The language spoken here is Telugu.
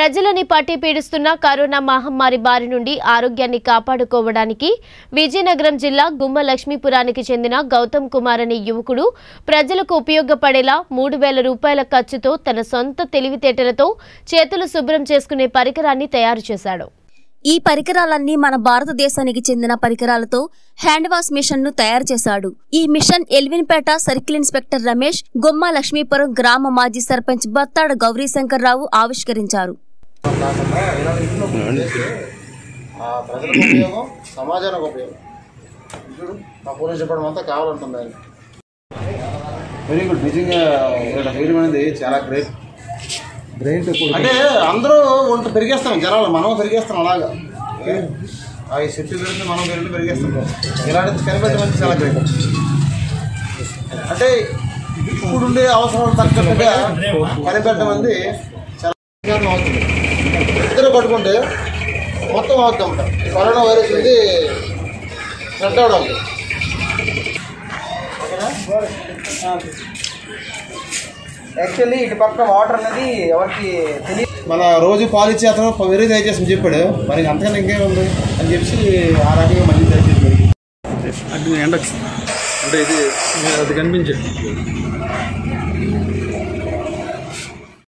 ప్రజలని పట్టి పీడిస్తున్న కరోనా మహమ్మారి బారి నుండి ఆరోగ్యాన్ని కాపాడుకోవడానికి విజయనగరం జిల్లా గుమ్మ లక్ష్మీపురానికి చెందిన గౌతమ్ కుమార్ అనే యువకుడు ప్రజలకు ఉపయోగపడేలా మూడు వేల రూపాయల ఖర్చుతో తన సొంత తెలివితేటలతో చేతులు శుభ్రం చేసుకునే పరికరాన్ని తయారు చేశాడు ఈ పరికరాలన్నీ మన భారతదేశానికి చెందిన పరికరాలతో హ్యాండ్ వాష్ మిషన్ ను తయారు చేశాడు ఈ machine Elvinpeta circle inspector Ramesh Gomma Lakshmipuram గ్రామ మాజీ సర్పంచ్ బత్తాడ గౌరీశంకర్ రావు ఆవిష్కరించారు కాకుండా ఇలాంటి ఇంట్లో చేస్తే ఆ ప్రజలకు ఉపయోగం సమాజానికి ఉపయోగం చూడు మా పోలీస్ డిపార్ట్మెంట్ అంతా కావాలంటుంది ఆయన వెరీ గుడ్ నిజంగా ఇక్కడ వేయడం అనేది చాలా గ్రేట్ బ్రెయిన్ తో కూడా అంటే అందరూ వంట పెరిగేస్తాం జనాలు మనం పెరిగేస్తాం అలాగా ఆ ఈ చెట్టు పెరిగితే మనం పెరిగి పెరిగేస్తాం ఇలాంటి కనిపెట్టడం అనేది చాలా గ్రేట్ అంటే ఇప్పుడుండే అవసరాలు తగ్గట్టుగా కనిపెట్టడం అనేది చాలా ఉపయోగం అవుతుంది ఇద్దరు పట్టుకుంటే మొత్తం అవుతాం కరోనా వైరస్ ఉంది స్ప్రెడ్ అవడం అవుతుంది యాక్చువల్లీ ఇటు పక్క వాటర్ అనేది ఎవరికి తెలియదు మన రోజు పాలు ఇచ్చే అతను వెరీ దయచేసి చెప్పాడు మరి అంతకన్నా ఇంకేముంది అని చెప్పి ఆ రకంగా మళ్ళీ దయచేసి అంటే ఎండ అంటే ఇది అది కనిపించండి